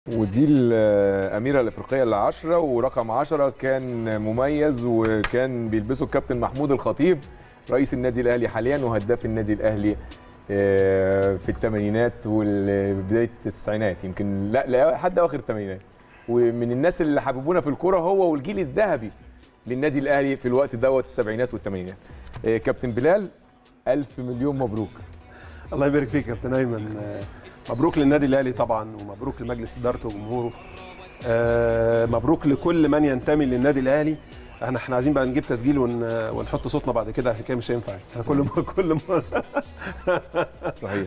ودي الأميرة الأفريقية العشرة ورقم عشرة كان مميز وكان بيلبسه الكابتن محمود الخطيب رئيس النادي الأهلي حاليا وهداف النادي الأهلي آه، في الثمانينات وبداية التسعينات يمكن لا لا حد أواخر الثمانينات ومن الناس اللي حببونا في الكرة هو والجيل الذهبي للنادي الأهلي في الوقت دوت السبعينات والثمانينات آه، كابتن بلال ألف مليون مبروك الله يبارك فيك يا كابتن ايمن آه، مبروك للنادي الاهلي طبعا ومبروك لمجلس ادارته وجمهوره آه، مبروك لكل من ينتمي للنادي الاهلي احنا احنا عايزين بقى نجيب تسجيل ون... ونحط صوتنا بعد كده عشان كده مش هينفع احنا كل مره كل مره صحيح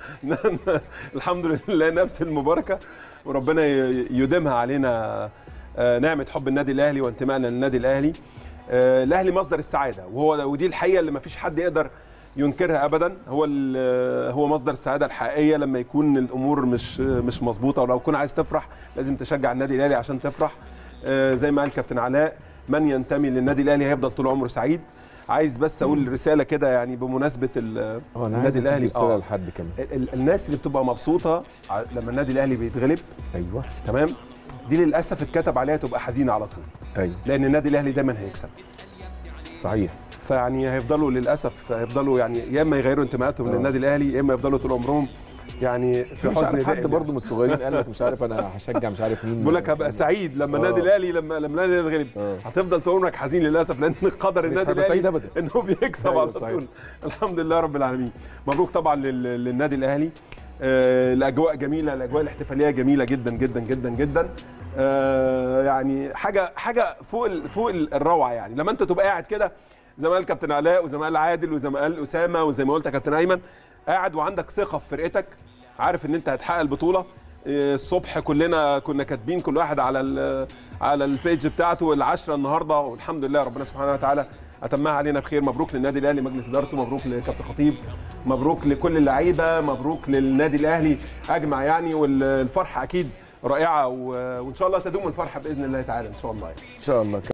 الحمد لله نفس المباركه وربنا ي- يديمها علينا آه، نعمه حب النادي الاهلي وانتمائنا للنادي الاهلي آه، الاهلي مصدر السعاده وهو ودي الحقيقه اللي ما فيش حد يقدر ينكرها ابدا هو ال- هو مصدر السعاده الحقيقيه لما يكون الامور مش مش مظبوطه ولو تكون عايز تفرح لازم تشجع النادي الاهلي عشان تفرح آه، زي ما قال كابتن علاء من ينتمي للنادي الاهلي هيفضل طول عمره سعيد عايز بس اقول رساله كده يعني بمناسبه ال- اه انا النادي عايز الاهلي رساله آه. لحد كمان ال- ال- الناس اللي بتبقى مبسوطه ع- لما النادي الاهلي بيتغلب ايوه تمام دي للاسف اتكتب عليها تبقى حزينه على طول ايوه لان النادي الاهلي دايما هيكسب صحيح فيعني هيفضلوا للاسف هيفضلوا يعني يا اما يغيروا انتماءاتهم آه. للنادي الاهلي يا اما يفضلوا طول عمرهم يعني في في مش حزن عارف حد دائم برضه من الصغيرين قال لك مش عارف انا هشجع مش عارف مين بقول لك هبقى سعيد لما آه. النادي الاهلي لما لما النادي الاهلي يتغلب آه. هتفضل طول عمرك حزين للاسف لان قدر مش النادي هبقى سعيد الاهلي ابدا انه بيكسب أيوة على صحيح. طول الحمد لله رب العالمين مبروك طبعا لل- للنادي الاهلي آه، الاجواء جميله الاجواء الاحتفاليه جميله جدا جدا جدا جدا آه، يعني حاجه حاجه فوق ال- فوق ال- الروعه يعني لما انت تبقى قاعد كده زي ما قال كابتن علاء وزي ما قال عادل وزي ما قال اسامه وزي ما قلت يا كابتن ايمن قاعد وعندك ثقه في فرقتك عارف ان انت هتحقق البطوله آه، الصبح كلنا كنا كاتبين كل واحد على ال- على البيج بتاعته العشرة النهارده والحمد لله ربنا سبحانه وتعالى اتمها علينا بخير مبروك للنادي الاهلي مجلس ادارته مبروك لكابتن خطيب مبروك لكل اللعيبه مبروك للنادي الاهلي اجمع يعني والفرحه اكيد رائعه و- وان شاء الله تدوم الفرحه باذن الله تعالى ان شاء الله يعني. ان شاء الله